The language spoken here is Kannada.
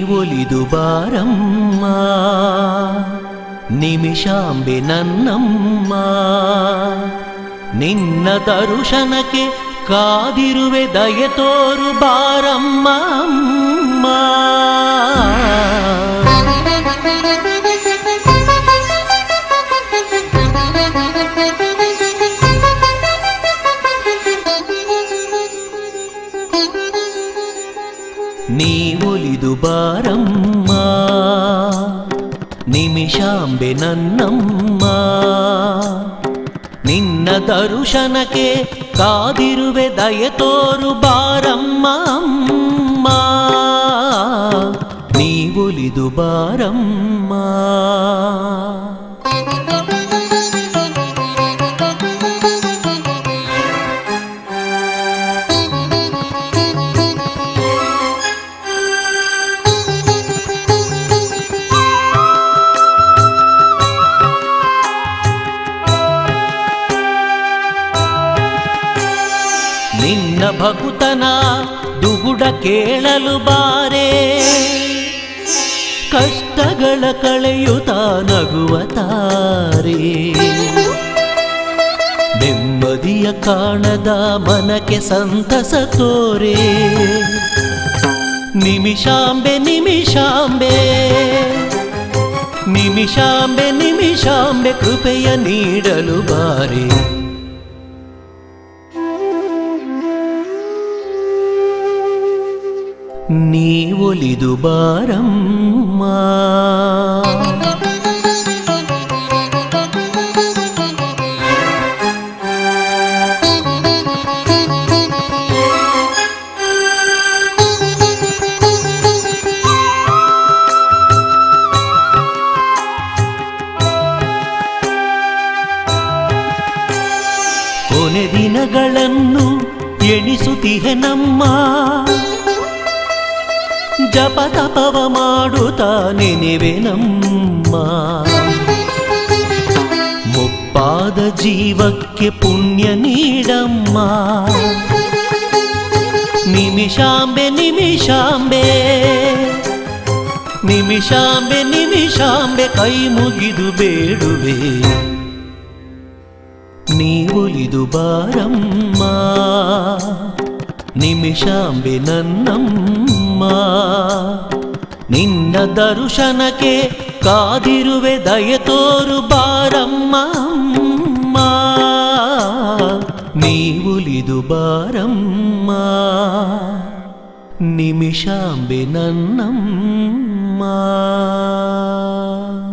ನೀವೊಲಿದು ಬಾರಮ್ಮ ನಿಮಿಷಾಂಬೆ ನನ್ನಮ್ಮ ನಿನ್ನ ದರುಶನಕ್ಕೆ ಕಾದಿರುವೆ ದಯ ತೋರು ಬಾರಮ್ಮ ಅಮ್ಮ. ನೀವೊಲಿದು ಬಾರಮ್ಮ ನಿಮಿಷಾಂಬೆ ನನ್ನಮ್ಮ ನಿನ್ನ ದರುಶನಕ್ಕೆ ಕಾದಿರುವೆ ದಯ ತೋರು ಬಾರಮ್ಮ ಅಮ್ಮ ನೀವೊಲಿದು ಬಾರಮ್ಮ ನಿನ್ನ ಭಕುತನ ದುಗುಡ ಕೇಳಲು ಬಾರೆ ಕಷ್ಟಗಳ ಕಳೆಯುತ್ತ ನಗುವ ತಾರೆ ನೆಮ್ಮದಿಯ ಕಾಣದ ಮನಕ್ಕೆ ಸಂತಸ ತೋರೆ ನಿಮಿಷಾಂಬೆ ನಿಮಿಷಾಂಬೆ ನಿಮಿಷಾಂಬೆ ನಿಮಿಷಾಂಬೆ ಕೃಪೆಯ ನೀಡಲು ಬಾರೆ ನೀವೊಲಿದು ಬಾರಮ್ಮ ಕೊನೆ ದಿನಗಳನ್ನು ಎಣಿಸುತ್ತಿಹೆ ನಮ್ಮ ಜಪ ತಪವ ಮಾಡುತ್ತಾ ನೆನೆವೆ ನಮ್ಮ ಮುಪ್ಪಾದ ಜೀವಕ್ಕೆ ಪುಣ್ಯ ನೀಡಮ್ಮ ನಿಮಿಷಾಂಬೆ ನಿಮಿಷಾಂಬೆ ನಿಮಿಷಾಂಬೆ ನಿಮಿಷಾಂಬೆ ಕೈ ಮುಗಿದು ಬೇಡುವೆ ನೀವೊಲಿದು ಬಾರಮ್ಮ ನಿಮಿಷಾಂಬೆ ನನ್ನಮ್ಮ ನಿನ್ನ ದರುಶನಕ್ಕೆ ಕಾದಿರುವೆ ದಯ ತೋರು ಬಾರಮ್ಮ ಅಮ್ಮ. ನೀವೊಲಿದು ಬಾರಮ್ಮ ನಿಮಿಷಾಂಬೆ ನನ್ನಮ್ಮ